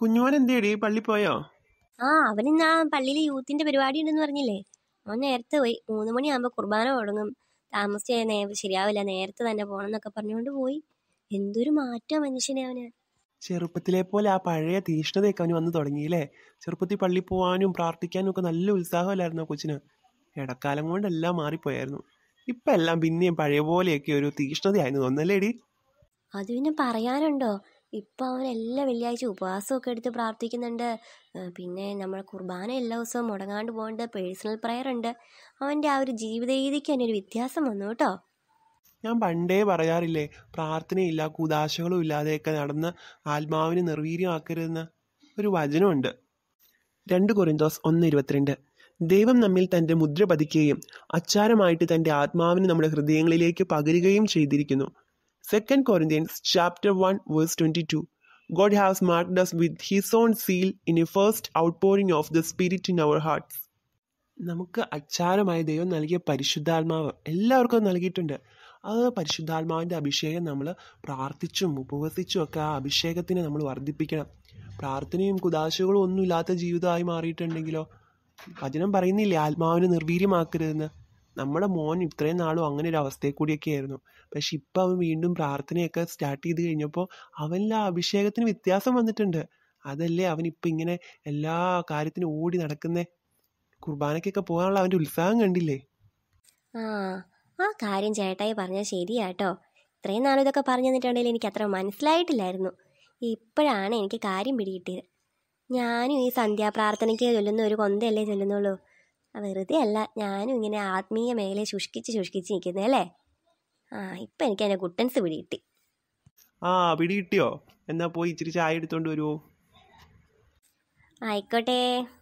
കുഞ്ഞുമോൻ എന്തേടി പള്ളി പോയോ ആ അവനിന്ന് ആ പള്ളിയിൽ യൂത്തിന്റെ പരിപാടി ഉണ്ടെന്ന് പറഞ്ഞില്ലേ അവൻ നേരത്തെ പോയി മൂന്ന് മണിയാകുമ്പോൾ കുർബാന തുടങ്ങും താമസിച്ച് നേ ശരിയാവില്ല നേരത്തെ തന്നെ പോകണം എന്നൊക്കെ പറഞ്ഞുകൊണ്ട് പോയി എന്തൊരു മാറ്റാ മനുഷ്യനെ അവന് ചെറുപ്പത്തിലെ പോലെ ആ പഴയ തീഷ്ണതയൊക്കെ അവന് വന്ന് തുടങ്ങിയില്ലേ ചെറുപ്പത്തിൽ പള്ളി പോകാനും പ്രാർത്ഥിക്കാനും ഒക്കെ നല്ല ഉത്സാഹമല്ലായിരുന്നു ആ കൊച്ചിന് ഇടക്കാലം കൊണ്ട് എല്ലാം മാറിപ്പോയായിരുന്നു ഇപ്പം എല്ലാം പിന്നെയും പഴയ പോലെയൊക്കെ ഒരു തീഷ്ണതയായിരുന്നു തോന്നല്ലേടി അത് പിന്നെ പറയാനുണ്ടോ ഇപ്പം അവൻ എല്ലാ വെള്ളിയാഴ്ച ഉപവാസമൊക്കെ എടുത്ത് പ്രാർത്ഥിക്കുന്നുണ്ട് ഏഹ് പിന്നെ നമ്മുടെ കുർബാന എല്ലാ ദിവസവും മുടങ്ങാണ്ട് പോകുന്നുണ്ട് പേഴ്സണൽ പ്രെയർ ഉണ്ട് അവൻ്റെ ആ ഒരു ജീവിത രീതിക്ക് തന്നെ ഒരു വ്യത്യാസം വന്നു കേട്ടോ ഞാൻ പണ്ടേ പറയാറില്ലേ പ്രാർത്ഥനയില്ല കുതാശകളും ഇല്ലാതെയൊക്കെ നടന്ന് ആത്മാവിനെ നിർവീര്യമാക്കരുതെന്ന് ഒരു വചനമുണ്ട് രണ്ട് കൊറിന്തോസ് ഒന്ന് ഇരുപത്തിരണ്ട് ദൈവം നമ്മിൽ തൻ്റെ മുദ്ര പതിക്കുകയും അച്ചാരമായിട്ട് തൻ്റെ ആത്മാവിനെ നമ്മുടെ ഹൃദയങ്ങളിലേക്ക് പകരുകയും ചെയ്തിരിക്കുന്നു second Corinthians chapter one verse twenty two God has marked us with his own seal in a first outpouring of the spirit in our hearts നമുക്ക് അച്ചാരമായി ദൈവം നൽകിയ പരിശുദ്ധാത്മാവ് എല്ലാവർക്കും അത് നൽകിയിട്ടുണ്ട് അത് പരിശുദ്ധാത്മാവിൻ്റെ അഭിഷേകം നമ്മൾ പ്രാർത്ഥിച്ചും ഉപവസിച്ചും ഒക്കെ ആ അഭിഷേകത്തിനെ നമ്മൾ വർദ്ധിപ്പിക്കണം പ്രാർത്ഥനയും കുതാശകളും ഒന്നും ഇല്ലാത്ത ജീവിതമായി മാറിയിട്ടുണ്ടെങ്കിലോ വചനം പറയുന്നില്ലേ ആത്മാവിനെ നിർവീര്യമാക്കരുതെന്ന് നമ്മുടെ മോൻ ഇത്രയും നാളും അങ്ങനെ ഒരു അവസ്ഥയിൽ കൂടിയൊക്കെ ആയിരുന്നു പക്ഷെ ഇപ്പം അവൻ വീണ്ടും പ്രാർത്ഥനയൊക്കെ സ്റ്റാർട്ട് ചെയ്ത് കഴിഞ്ഞപ്പോൾ അവനിൽ ആ അഭിഷേകത്തിന് വ്യത്യാസം വന്നിട്ടുണ്ട് അതല്ലേ അവനിപ്പോൾ ഇങ്ങനെ എല്ലാ കാര്യത്തിനും ഓടി നടക്കുന്നേ കുർബാനയ്ക്കൊക്കെ പോകാനുള്ള അവൻ്റെ ഉത്സാഹം കണ്ടില്ലേ ആ ആ കാര്യം ചേട്ടായി പറഞ്ഞാൽ ശരിയാട്ടോ ഇത്രയും നാളും ഇതൊക്കെ പറഞ്ഞു തന്നിട്ടുണ്ടെങ്കിൽ എനിക്ക് അത്ര മനസ്സിലായിട്ടില്ലായിരുന്നു ഇപ്പോഴാണ് എനിക്ക് കാര്യം പിടികിട്ടിയത് ഞാനും ഈ സന്ധ്യാപ്രാർത്ഥനയ്ക്ക് ചൊല്ലുന്ന ഒരു കൊന്തയല്ലേ ചൊല്ലുന്നുള്ളൂ ആ വെറുതെ അല്ല ഞാനും ഇങ്ങനെ ആത്മീയ മേഖലയെ ശുഷ്കിച്ച് ശുഷ്കിച്ച് നിൽക്കുന്നത് അല്ലേ ആ ഇപ്പം എനിക്ക് അതിൻ്റെ ഗുട്ടൻസ് പിടികിട്ടി ആ പിടി കിട്ടിയോ എന്നാ പോയി ഇച്ചിരി ചായ എടുത്തോണ്ട് വരുമോ ആയിക്കോട്ടെ